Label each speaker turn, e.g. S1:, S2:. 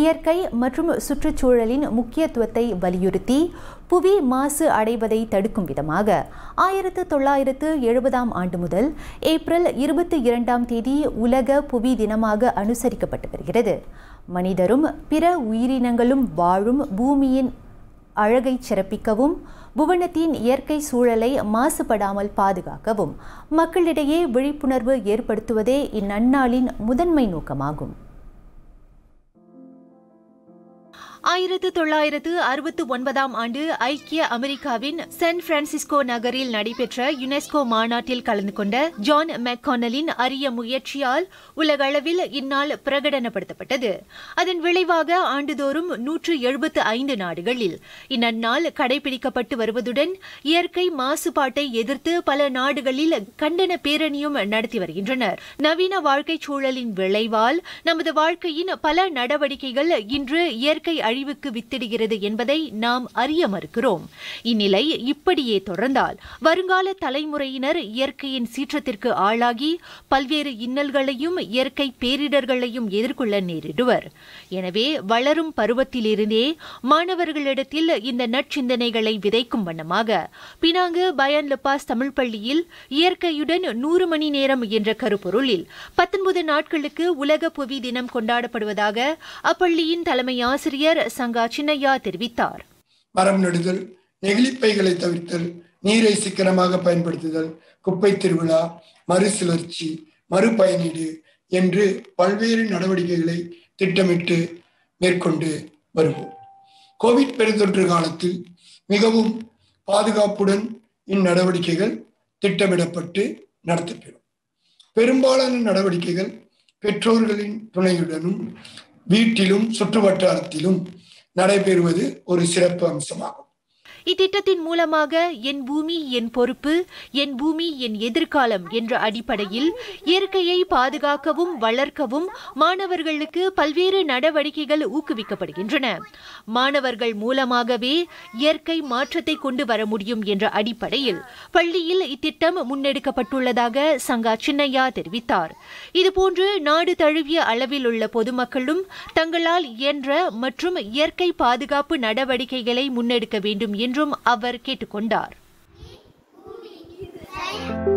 S1: இயற்கை மற்றும் சுற்றுச்சூழலின் முக்கியத்துவத்தை வலியுறுத்தி புவி மாசு அடைவதை தடுக்கும் விதமாக ஆயிரத்து தொள்ளாயிரத்து எழுபதாம் ஆண்டு முதல் ஏப்ரல் இருபத்தி இரண்டாம் தேதி உலக புவி தினமாக அனுசரிக்கப்பட்டு வருகிறது மனிதரும் பிற உயிரினங்களும் வாழும் பூமியின் அழகை சிறப்பிக்கவும் புவனத்தின் இயற்கை சூழலை மாசுபடாமல் பாதுகாக்கவும் மக்களிடையே விழிப்புணர்வு ஏற்படுத்துவதே இந்நன்னாளின் முதன்மை நோக்கமாகும் ஆயிரத்து தொள்ளாயிரத்து அறுபத்து ஒன்பதாம் ஆண்டு ஐக்கிய அமெரிக்காவின் சான் பிரான்சிஸ்கோ நகரில் நடைபெற்ற யுனெஸ்கோ மாநாட்டில் கலந்து கொண்ட ஜான் மெக்கானலின் அரிய முயற்சியால் உலகளவில் இந்நாள் பிரகடனப்படுத்தப்பட்டது அதன் விளைவாக ஆண்டுதோறும் நூற்று எழுபத்து ஐந்து நாடுகளில் இந்நன்னாள் கடைபிடிக்கப்பட்டு வருவதுடன் இயற்கை மாசுபாட்டை எதிர்த்து பல நாடுகளில் கண்டன பேரணியும் நடத்தி வருகின்றனர் நவீன வாழ்க்கைச் சூழலின் விளைவால் நமது வாழ்க்கையின் பல நடவடிக்கைகள் இன்று இயற்கை அழிவுக்கு வித்திடுகிறது என்பதை நாம் அறிய மறுக்கிறோம் இந்நிலை இப்படியே தொடர்ந்தால் வருங்கால தலைமுறையினர் இயற்கையின் சீற்றத்திற்கு ஆளாகி பல்வேறு இன்னல்களையும் இயற்கை பேரிடர்களையும் எதிர்கொள்ள நேரிடுவர் எனவே வளரும் பருவத்திலிருந்தே மாணவர்களிடத்தில் இந்த நற்சிந்தனைகளை விதைக்கும் வண்ணமாக பினாங்கு பயன் லப்பாஸ் தமிழ் பள்ளியில் இயற்கையுடன் நூறு மணி நேரம் என்ற கருப்பொருளில் பத்தொன்பது நாட்களுக்கு உலக புவி தினம் கொண்டாடப்படுவதாக அப்பள்ளியின் தலைமை ஆசிரியர் சங்கா சின்னையா தெரிவித்தார்
S2: மரம் நடுதல் நெகிழிப்பைகளை தவிர்த்தல் நீரை சிக்கனமாக பயன்படுத்துதல் குப்பை திருவிழா மறுசுழற்சி மறுபயனீடு என்று பல்வேறு நடவடிக்கைகளை திட்டமிட்டு மேற்கொண்டு வருவோம் கோவிட் பெருந்தொற்று காலத்தில் மிகவும் பாதுகாப்புடன் இந்நடவடிக்கைகள் திட்டமிடப்பட்டு நடத்தப்பெறும் பெரும்பாலான நடவடிக்கைகள் பெற்றோர்களின் துணையுடனும் வீட்டிலும் சுற்றுவட்டாரத்திலும் நடைபெறுவது ஒரு சிறப்பு அம்சமாகும்
S1: இத்திட்டத்தின் மூலமாக என் பூமி என் பொறுப்பு என் பூமி என் எதிர்காலம் என்ற அடிப்படையில் இயற்கையை பாதுகாக்கவும் வளர்க்கவும் மாணவர்களுக்கு பல்வேறு நடவடிக்கைகள் ஊக்குவிக்கப்படுகின்றன மாணவர்கள் மூலமாகவே இயற்கை மாற்றத்தை கொண்டு வர முடியும் என்ற அடிப்படையில் பள்ளியில் இத்திட்டம் முன்னெடுக்கப்பட்டுள்ளதாக சங்கா சின்னையா தெரிவித்தார் இதுபோன்று நாடு தழுவிய அளவில் உள்ள பொதுமக்களும் தங்களால் இயன்ற மற்றும் இயற்கை பாதுகாப்பு நடவடிக்கைகளை முன்னெடுக்க வேண்டும் என்றும் அவர் கேட்டுக்கொண்டார்